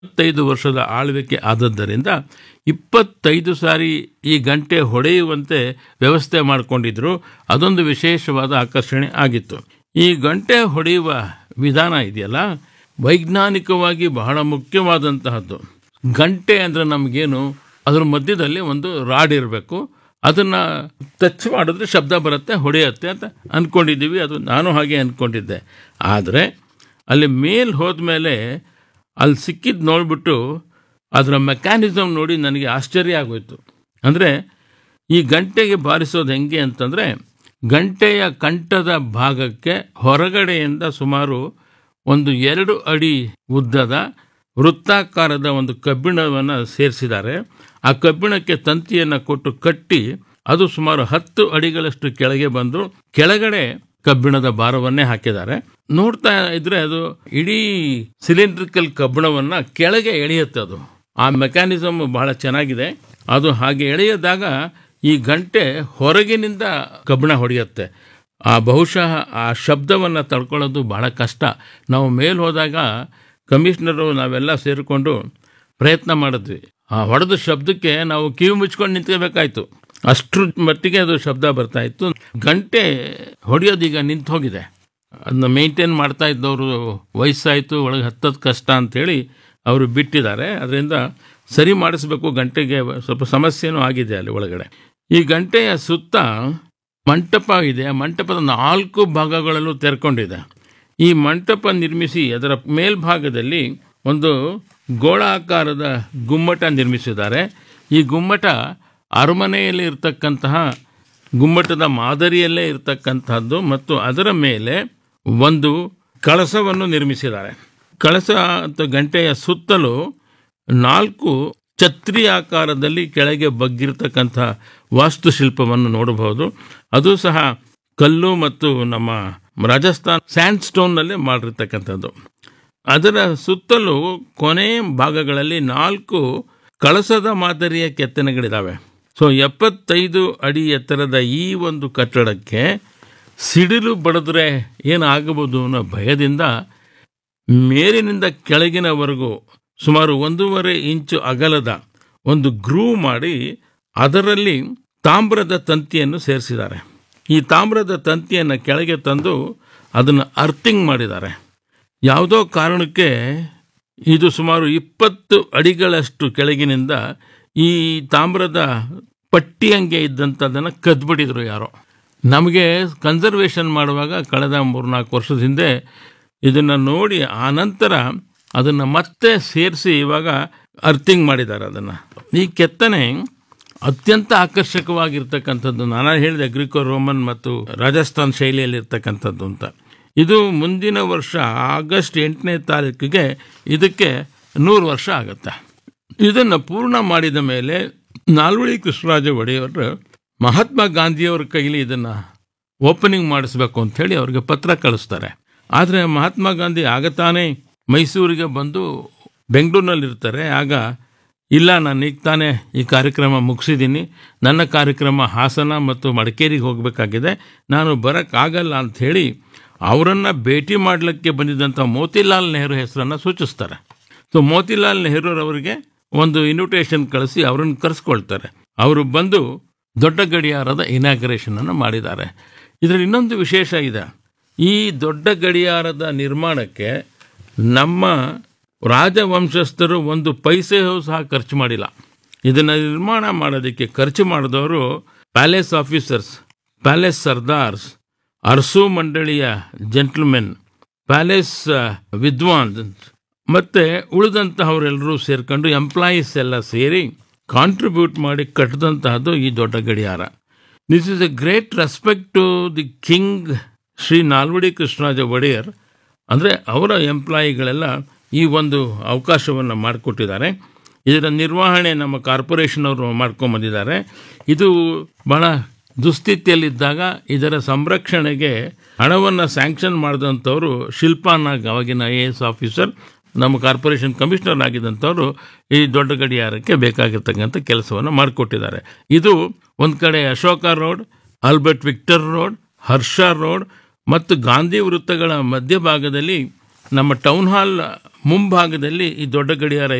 ಇಪ್ಪತ್ತೈದು ವರ್ಷದ ಆಳ್ವಿಕೆ ಆದದ್ದರಿಂದ ಇಪ್ಪತ್ತೈದು ಸಾರಿ ಈ ಗಂಟೆ ಹೊಡೆಯುವಂತೆ ವ್ಯವಸ್ಥೆ ಮಾಡಿಕೊಂಡಿದ್ರು ಅದೊಂದು ವಿಶೇಷವಾದ ಆಕರ್ಷಣೆ ಆಗಿತ್ತು ಈ ಗಂಟೆ ಹೊಡೆಯುವ ವಿಧಾನ ಇದೆಯಲ್ಲ ವೈಜ್ಞಾನಿಕವಾಗಿ ಬಹಳ ಮುಖ್ಯವಾದಂತಹದ್ದು ಗಂಟೆ ಅಂದರೆ ನಮಗೇನು ಅದ್ರ ಮಧ್ಯದಲ್ಲಿ ಒಂದು ರಾಡ್ ಇರಬೇಕು ಅದನ್ನು ಟಚ್ ಮಾಡಿದ್ರೆ ಶಬ್ದ ಬರುತ್ತೆ ಹೊಡೆಯುತ್ತೆ ಅಂತ ಅಂದ್ಕೊಂಡಿದ್ದೀವಿ ಅದು ನಾನು ಹಾಗೆ ಅಂದ್ಕೊಂಡಿದ್ದೆ ಆದರೆ ಅಲ್ಲಿ ಮೇಲ್ ಹೋದ್ಮೇಲೆ ಅಲ್ಲಿ ಸಿಕ್ಕಿದ್ದು ನೋಡಿಬಿಟ್ಟು ಅದರ ಮೆಕ್ಯಾನಿಸಮ್ ನೋಡಿ ನನಗೆ ಆಶ್ಚರ್ಯ ಆಗೋಯ್ತು ಅಂದರೆ ಈ ಗಂಟೆಗೆ ಬಾರಿಸೋದು ಹೆಂಗೆ ಅಂತಂದರೆ ಗಂಟೆಯ ಕಂಠದ ಭಾಗಕ್ಕೆ ಹೊರಗಡೆಯಿಂದ ಸುಮಾರು ಒಂದು ಎರಡು ಅಡಿ ಉದ್ದದ ವೃತ್ತಾಕಾರದ ಒಂದು ಕಬ್ಬಿಣವನ್ನು ಸೇರಿಸಿದ್ದಾರೆ ಆ ಕಬ್ಬಿಣಕ್ಕೆ ತಂತಿಯನ್ನು ಕೊಟ್ಟು ಕಟ್ಟಿ ಅದು ಸುಮಾರು ಹತ್ತು ಅಡಿಗಳಷ್ಟು ಕೆಳಗೆ ಬಂದು ಕೆಳಗಡೆ ಕಬ್ಬಿಣದ ಭಾರವನ್ನೇ ಹಾಕಿದ್ದಾರೆ ನೋಡ್ತಾ ಇದ್ರೆ ಅದು ಇಡೀ ಸಿಲಿಂಡ್ರಿಕಲ್ ಕಬ್ಬಿಣವನ್ನ ಕೆಳಗೆ ಎಳೆಯುತ್ತೆ ಅದು ಆ ಮೆಕ್ಯಾನಿಸಮ್ ಬಹಳ ಚೆನ್ನಾಗಿದೆ ಅದು ಹಾಗೆ ಎಳೆಯದಾಗ ಈ ಗಂಟೆ ಹೊರಗಿನಿಂದ ಕಬ್ಬಿಣ ಹೊಡೆಯುತ್ತೆ ಆ ಬಹುಶಃ ಆ ಶಬ್ದವನ್ನು ತಡ್ಕೊಳ್ಳೋದು ಬಹಳ ಕಷ್ಟ ನಾವು ಮೇಲ್ ಹೋದಾಗ ಕಮಿಷನರು ನಾವೆಲ್ಲ ಸೇರಿಕೊಂಡು ಪ್ರಯತ್ನ ಮಾಡಿದ್ವಿ ಆ ಹೊಡೆದ ಶಬ್ದಕ್ಕೆ ನಾವು ಕಿವಿ ಮುಚ್ಕೊಂಡು ನಿಂತ್ಕೋಬೇಕಾಯ್ತು ಅಷ್ಟ್ರ ಮಟ್ಟಿಗೆ ಅದು ಶಬ್ದ ಬರ್ತಾ ಇತ್ತು ಗಂಟೆ ಹೊಡೆಯೋದೀಗ ನಿಂತು ಹೋಗಿದೆ ಅದನ್ನ ಮೇಂಟೈನ್ ಮಾಡ್ತಾ ಇದ್ದವರು ವಯಸ್ಸಾಯಿತು ಒಳಗೆ ಹತ್ತದ ಕಷ್ಟ ಅಂತೇಳಿ ಅವರು ಬಿಟ್ಟಿದ್ದಾರೆ ಅದರಿಂದ ಸರಿ ಮಾಡಿಸ್ಬೇಕು ಗಂಟೆಗೆ ಸ್ವಲ್ಪ ಸಮಸ್ಯೆನೂ ಆಗಿದೆ ಅಲ್ಲಿ ಒಳಗಡೆ ಈ ಗಂಟೆಯ ಸುತ್ತ ಮಂಟಪ ಇದೆ ಆ ಮಂಟಪದ ನಾಲ್ಕು ಭಾಗಗಳಲ್ಲೂ ತೆರ್ಕೊಂಡಿದೆ ಈ ಮಂಟಪ ನಿರ್ಮಿಸಿ ಅದರ ಮೇಲ್ಭಾಗದಲ್ಲಿ ಒಂದು ಗೋಳಾಕಾರದ ಗುಮ್ಮಟ ನಿರ್ಮಿಸಿದ್ದಾರೆ ಈ ಗುಮ್ಮಟ ಅರಮನೆಯಲ್ಲಿ ಇರ್ತಕ್ಕಂತಹ ಗುಮ್ಮಟದ ಮಾದರಿಯಲ್ಲೇ ಇರ್ತಕ್ಕಂತಹದ್ದು ಮತ್ತು ಅದರ ಮೇಲೆ ಒಂದು ಕಳಸವನ್ನು ನಿರ್ಮಿಸಿದ್ದಾರೆ ಕಳಸ ಅಥವಾ ಗಂಟೆಯ ಸುತ್ತಲೂ ನಾಲ್ಕು ಛತ್ರಿ ಆಕಾರದಲ್ಲಿ ಕೆಳಗೆ ಬಗ್ಗಿರ್ತಕ್ಕಂಥ ವಾಸ್ತುಶಿಲ್ಪವನ್ನು ನೋಡಬಹುದು ಅದು ಸಹ ಕಲ್ಲು ಮತ್ತು ನಮ್ಮ ರಾಜಸ್ಥಾನ್ ಸ್ಯಾಂಡ್ ಸ್ಟೋನ್ನಲ್ಲೇ ಮಾಡಿರ್ತಕ್ಕಂಥದ್ದು ಅದರ ಸುತ್ತಲೂ ಕೊನೆ ಭಾಗಗಳಲ್ಲಿ ನಾಲ್ಕು ಕಳಸದ ಮಾದರಿಯ ಕೆತ್ತನೆಗಳಿದ್ದಾವೆ ಸೊ ಎಪ್ಪತ್ತೈದು ಅಡಿ ಎತ್ತರದ ಈ ಒಂದು ಕಟ್ಟಡಕ್ಕೆ ಸಿಡಿಲು ಬಡಿದ್ರೆ ಏನಾಗಬಹುದು ಅನ್ನೋ ಭಯದಿಂದ ಮೇಲಿನಿಂದ ಕೆಳಗಿನವರೆಗೂ ಸುಮಾರು ಒಂದೂವರೆ ಇಂಚು ಅಗಲದ ಒಂದು ಗ್ರೂವ್ ಮಾಡಿ ಅದರಲ್ಲಿ ತಾಮ್ರದ ತಂತಿಯನ್ನು ಸೇರಿಸಿದ್ದಾರೆ ಈ ತಾಮ್ರದ ತಂತಿಯನ್ನು ಕೆಳಗೆ ತಂದು ಅದನ್ನು ಅರ್ಥಿಂಗ್ ಮಾಡಿದ್ದಾರೆ ಯಾವುದೋ ಕಾರಣಕ್ಕೆ ಇದು ಸುಮಾರು ಇಪ್ಪತ್ತು ಅಡಿಗಳಷ್ಟು ಕೆಳಗಿನಿಂದ ಈ ತಾಮ್ರದ ಪಟ್ಟಿಯಂಗೆ ಇದ್ದಂಥದ್ದನ್ನು ಕದ್ಬಿಟ್ಟಿದ್ರು ಯಾರೋ ನಮಗೆ ಕನ್ಸರ್ವೇಷನ್ ಮಾಡುವಾಗ ಕಳೆದ ಮೂರ್ನಾಲ್ಕು ವರ್ಷದ ಹಿಂದೆ ಇದನ್ನು ನೋಡಿ ಆ ನಂತರ ಅದನ್ನು ಮತ್ತೆ ಸೇರಿಸಿ ಇವಾಗ ಅರ್ಥಿಂಗ್ ಮಾಡಿದ್ದಾರೆ ಅದನ್ನು ಈ ಕೆತ್ತನೆ ಅತ್ಯಂತ ಆಕರ್ಷಕವಾಗಿರ್ತಕ್ಕಂಥದ್ದು ನಾನು ಹೇಳಿದೆ ಗ್ರೀಕೋ ರೋಮನ್ ಮತ್ತು ರಾಜಸ್ಥಾನ್ ಶೈಲಿಯಲ್ಲಿ ಇರ್ತಕ್ಕಂಥದ್ದು ಅಂತ ಇದು ಮುಂದಿನ ವರ್ಷ ಆಗಸ್ಟ್ ಎಂಟನೇ ತಾರೀಕಿಗೆ ಇದಕ್ಕೆ ನೂರು ವರ್ಷ ಆಗುತ್ತೆ ಇದನ್ನು ಪೂರ್ಣ ಮಾಡಿದ ಮೇಲೆ ನಾಲ್ವಡಿ ಕೃಷ್ಣರಾಜ ಒಡೆಯವರು ಮಹಾತ್ಮ ಗಾಂಧಿಯವರ ಕೈಲಿ ಇದನ್ನು ಓಪನಿಂಗ್ ಮಾಡಿಸ್ಬೇಕು ಅಂಥೇಳಿ ಅವ್ರಿಗೆ ಪತ್ರ ಕಳಿಸ್ತಾರೆ ಆದರೆ ಮಹಾತ್ಮ ಗಾಂಧಿ ಆಗತಾನೆ ಮೈಸೂರಿಗೆ ಬಂದು ಬೆಂಗಳೂರಿನಲ್ಲಿ ಇರ್ತಾರೆ ಆಗ ಇಲ್ಲ ನಾನು ಈಗ ತಾನೇ ಈ ಕಾರ್ಯಕ್ರಮ ಮುಗಿಸಿದ್ದೀನಿ ನನ್ನ ಕಾರ್ಯಕ್ರಮ ಹಾಸನ ಮತ್ತು ಮಡಿಕೇರಿಗೆ ಹೋಗಬೇಕಾಗಿದೆ ನಾನು ಬರೋಕ್ಕಾಗಲ್ಲ ಅಂಥೇಳಿ ಅವರನ್ನು ಭೇಟಿ ಮಾಡಲಿಕ್ಕೆ ಬಂದಿದ್ದಂಥ ಮೋತಿಲಾಲ್ ನೆಹರು ಹೆಸರನ್ನು ಸೂಚಿಸ್ತಾರೆ ಸೊ ಮೋತಿಲಾಲ್ ನೆಹರೂರವರಿಗೆ ಒಂದು ಇನ್ವಿಟೇಷನ್ ಕಳಿಸಿ ಅವರನ್ನು ಕರೆಸ್ಕೊಳ್ತಾರೆ ಅವರು ಬಂದು ದೊಡ್ಡ ಗಡಿಯಾರದ ಇನಾಗ್ರೇಷನ್ ಅನ್ನು ಮಾಡಿದ್ದಾರೆ ಇದರಲ್ಲಿ ಇನ್ನೊಂದು ವಿಶೇಷ ಇದೆ ಈ ದೊಡ್ಡ ಗಡಿಯಾರದ ನಿರ್ಮಾಣಕ್ಕೆ ನಮ್ಮ ರಾಜವಂಶಸ್ಥರು ಒಂದು ಪೈಸೆಯೂ ಸಹ ಖರ್ಚು ಮಾಡಿಲ್ಲ ಇದನ್ನು ನಿರ್ಮಾಣ ಮಾಡೋದಕ್ಕೆ ಖರ್ಚು ಮಾಡಿದವರು ಪ್ಯಾಲೇಸ್ ಆಫೀಸರ್ಸ್ ಪ್ಯಾಲೇಸ್ ಸರ್ದಾರ್ಸ್ ಅರಸು ಮಂಡಳಿಯ ಜೆಂಟ್ಲ್ಮೆನ್ ಪ್ಯಾಲೇಸ್ ವಿದ್ವಾನ್ ಮತ್ತೆ ಉಳಿದಂತಹವರೆಲ್ಲರೂ ಸೇರ್ಕೊಂಡು ಎಂಪ್ಲಾಯೀಸ್ ಎಲ್ಲ ಸೇರಿ ಕಾಂಟ್ರಿಬ್ಯೂಟ್ ಮಾಡಿ ಕಟ್ಟಿದಂತಹದ್ದು ಈ ದೊಡ್ಡ ಗಡಿಯಾರ this is a great respect to the king Shri Nalvadi Krishnaraja Wodeyar ಅಂದರೆ ಅವರ ಎಂಪ್ಲಾಯಿಗಳೆಲ್ಲ ಈ ಒಂದು ಅವಕಾಶವನ್ನು ಮಾಡಿಕೊಟ್ಟಿದ್ದಾರೆ ಇದರ ನಿರ್ವಹಣೆ ನಮ್ಮ ಕಾರ್ಪೊರೇಷನ್ ಅವರು ಮಾಡ್ಕೊಂಬಂದಿದ್ದಾರೆ ಇದು ಬಹಳ ದುಸ್ಥಿತಿಯಲ್ಲಿದ್ದಾಗ ಇದರ ಸಂರಕ್ಷಣೆಗೆ ಹಣವನ್ನು ಸ್ಯಾಂಕ್ಷನ್ ಮಾಡಿದಂಥವರು ಶಿಲ್ಪಾ ನಾಗ್ ಅವಾಗಿನ ಐ ಎ ಎಸ್ ಆಫೀಸರ್ ನಮ್ಮ ಕಾರ್ಪೊರೇಷನ್ ಕಮಿಷನರ್ ಆಗಿದ್ದಂಥವ್ರು ಈ ದೊಡ್ಡ ಗಡಿಯಾರಕ್ಕೆ ಬೇಕಾಗಿರ್ತಕ್ಕಂಥ ಕೆಲಸವನ್ನು ಮಾಡಿಕೊಟ್ಟಿದ್ದಾರೆ ಇದು ಒಂದು ಕಡೆ Ashoka road Albert Victor road Harsha road ಮತ್ತು ಗಾಂಧಿ ವೃತ್ತಗಳ ಮಧ್ಯಭಾಗದಲ್ಲಿ ನಮ್ಮ ಟೌನ್ ಹಾಲ್ ಮುಂಭಾಗದಲ್ಲಿ ಈ ದೊಡ್ಡ ಗಡಿಯಾರ